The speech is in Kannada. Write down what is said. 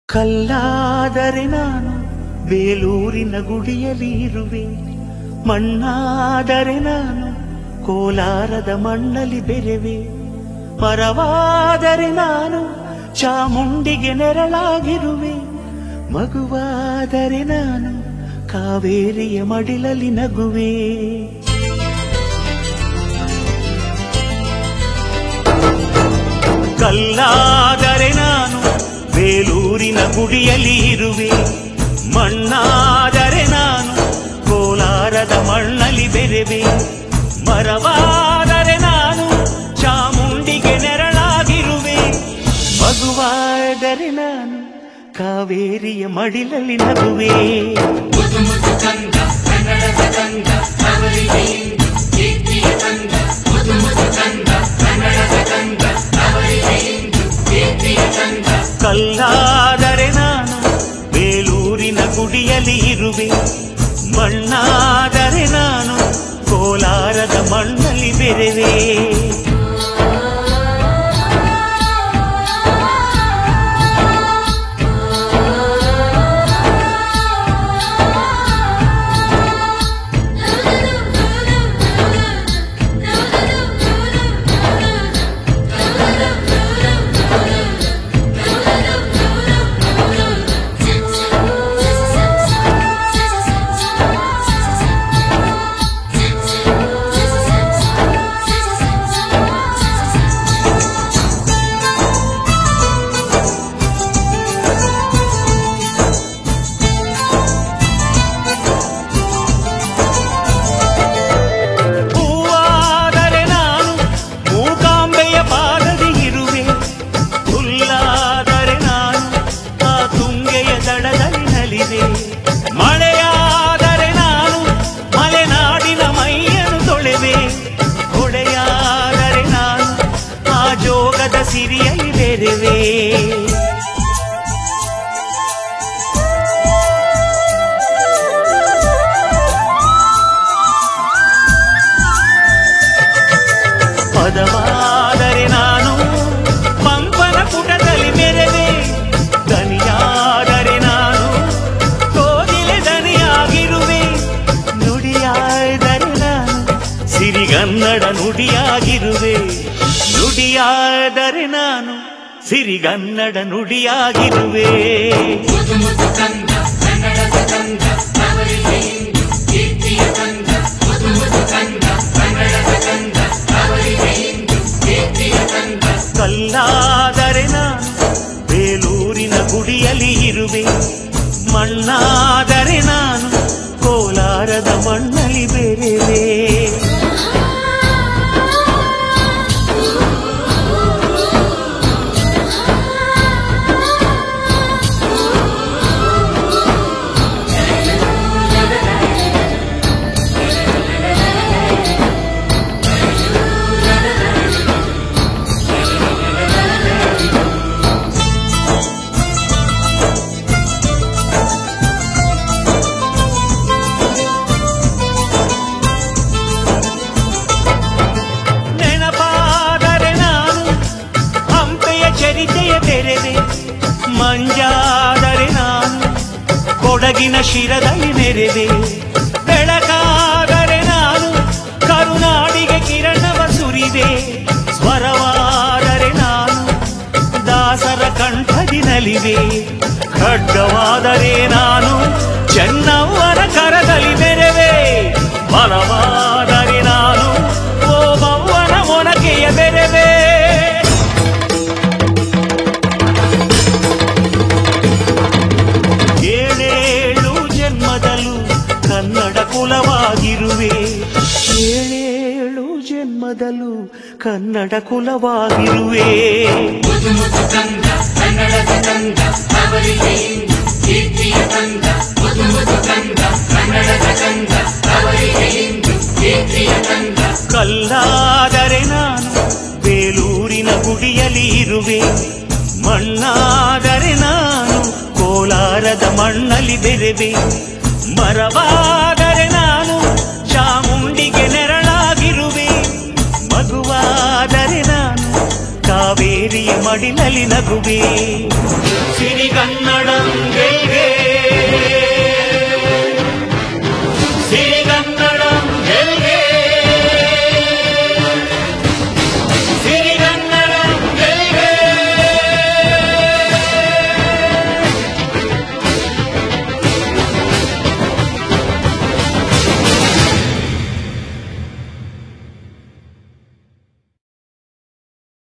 ಕಲ್ಲಾದರೆ ನಾನು ಬೇಲೂರಿನ ಗುಡಿಯಲ್ಲಿ ಇರುವೆ ಮಣ್ಣಾದರೆ ನಾನು ಕೋಲಾರದ ಮಣ್ಣಲ್ಲಿ ಬೆರೆವೆ ಮರವಾದರೆ ನಾನು ಚಾಮುಂಡಿಗೆ ನೆರಳಾಗಿರುವೆ ಮಗುವಾದರೆ ನಾನು ಕಾವೇರಿಯ ಮಡಿಲಲ್ಲಿ ನಗುವೆ ಕಲ್ಲಾದರೆ ನಾನು ಬೇಲೂರಿನ ಗುಡಿಯಲ್ಲಿ ಇರುವೆ ಮಣ್ಣಾದರೆ ನಾನು ಕೋಲಾರದ ಮಣ್ಣಲ್ಲಿ ಬೆರೆವೆ ಮರವಾದರೆ ನಾನು ಚಾಮುಂಡಿಗೆ ನೆರಳಾಗಿರುವೆ ಮಗುವಾದರೆ ನಾನು ಕಾವೇರಿಯ ಮಡಿಲಲ್ಲಿ ನಗುವೆ ಮುದು ಮುದು ಕಂದ ಕನ್ನಡದ ಕಂದ ಅವರಿಗೆ ಇಂದು ಕೀರ್ತಿಯ ಕಂದ ಮುದು ಮುದು ಕಂದ ಕನ್ನಡದ ಕಂದ ಅವರಿಗೆ ಇಂದು ಕೀರ್ತಿಯ ಕಂದ ಕಲ್ಲಾದರೆ ನಾನು ಬೇಲೂರಿನ ಗುಡಿಯಲ್ಲಿ ಇರುವೆ ಮಣ್ಣಾದರೆ ನಾನು ಕೋಲಾರದ ಮಣ್ಣಲ್ಲಿ ಬೆರೆವೆ ಹೂವಾದರೆ ನಾನು ಮೂಕಾಂಬೆಯ ಪಾದದಿ ಇರುವೆ ಹುಲ್ಲಾದರೆ ನಾನು ಆ ತುಂಗೆಯ ದಡದಲ್ಲಿ ನಲಿವೆ ಮಳೆಯಾದರೆ ನಾನು ಮಲೆನಾಡಿನ ಮೈಯನ್ನು ತೊಳೆವೆ ಹೊಳೆಯಾದರೆ ನಾನು ಆ ಜೋಗದ ಸಿರಿಯಲ್ಲಿ ಬೆರೆವೆ ಪದವಾದರೆ ನಾನು ಪಂಪನ ಪುಟದಲ್ಲಿ ಮೆರೆವೆ ದನಿಯಾದರೆ ನಾನು ಕೋಗಿಲೆ ದನಿಯಾಗಿರುವೆ ನುಡಿಯಾದರೆ ನಾನು ಸಿರಿಗನ್ನಡ ನುಡಿಯಾಗಿರುವೆ ನುಡಿಯಾದರೆ ನಾನು ಸಿರಿಗನ್ನಡ ನುಡಿಯಾಗಿರುವೆ ಮುದು ಮುದು ಕಂದ ಕನ್ನಡದ ಕಂದ ಅವರಿಗೆ ಇಂದು ಕೀರ್ತಿಯ ಕಂದ ಮುದು ಮುದು ಕಂದ ಕನ್ನಡದ ಕಂದ ಅವರಿಗೆ ಇಂದು ಕೀರ್ತಿಯ ಕಂದ ಕಲ್ಲಾದರೆ ನಾನು ಬೇಲೂರಿನ ಗುಡಿಯಲ್ಲಿ ಇರುವೆ ಮಣ್ಣಾದರೆ ನಾನು ಕೋಲಾರದ ಮಣ್ಣಲ್ಲಿ ಬೆರೆವೆ ನೆನಪಾದರೆ ನಾನು ಹಂಪೆಯ ಚರಿತೆಯ ತೆರೆವೆ ಮಂಜಾದರೆ ನಾನು ಕೊಡಗಿನ ಶಿರದಲ್ಲಿ ನೆರೆವೆ ಬೆಳಕಾದರೆ ನಾನು ಕರುನಾಡಿಗೆ ಕಿರಣವ ಸುರಿವೆ ಸ್ವರವಾದರೆ ನಾನು ದಾಸರ ಕಂಠದಿ ನಲಿವೆ ಖಡ್ಗವಾದರೆ ನಾನು ಚೆನ್ನವ್ವನ ಕರದಲ್ಲಿ ಬೆರೆವೆ ಬಲವಾದರೆ ನಾನು ಓಬವ್ವನ ಮೊನಕೆಯ ಬೆರೆವೆ ಏಳೇಳು ಜನ್ಮದಲ್ಲೂ ಕನ್ನಡ ಕುಲವಾಗಿರುವೆ ಏಳೇಳು ಜನ್ಮದಲ್ಲೂ ಕನ್ನಡ ಕುಲವಾಗಿರುವೆ ಮುದು ಮುದು ಕಂದ ಕನ್ನಡದ ಕಂದ ಅವರಿಗೆ ಇಂದು ಕೀರ್ತಿಯ ಕಂದ ಮುದು ಮುದು ಕಂದ ಕನ್ನಡದ ಕಂದ ಅವರಿಗೆ ಇಂದು ಕೀರ್ತಿಯ ಕಂದ ಕಲ್ಲಾದರೆ ನಾನು ಬೇಲೂರಿನ ಗುಡಿಯಲ್ಲಿ ಇರುವೆ ಮಣ್ಣಾದರೆ ನಾನು ಕೋಲಾರದ ಮಣ್ಣಲ್ಲಿ ಬೆರೆವೆ ಮರವಾದರೆ ನಾನು ಚಾಮುಂಡಿಗೆ ನೆರಳಾಗಿರುವೆ ಮಗುವಾದರೆ ನಾನು ಕಾವೇರಿಯ ಮಡಿಲಲ್ಲಿ ನಗುವೆ ಸಿರಿಗನ್ನಡ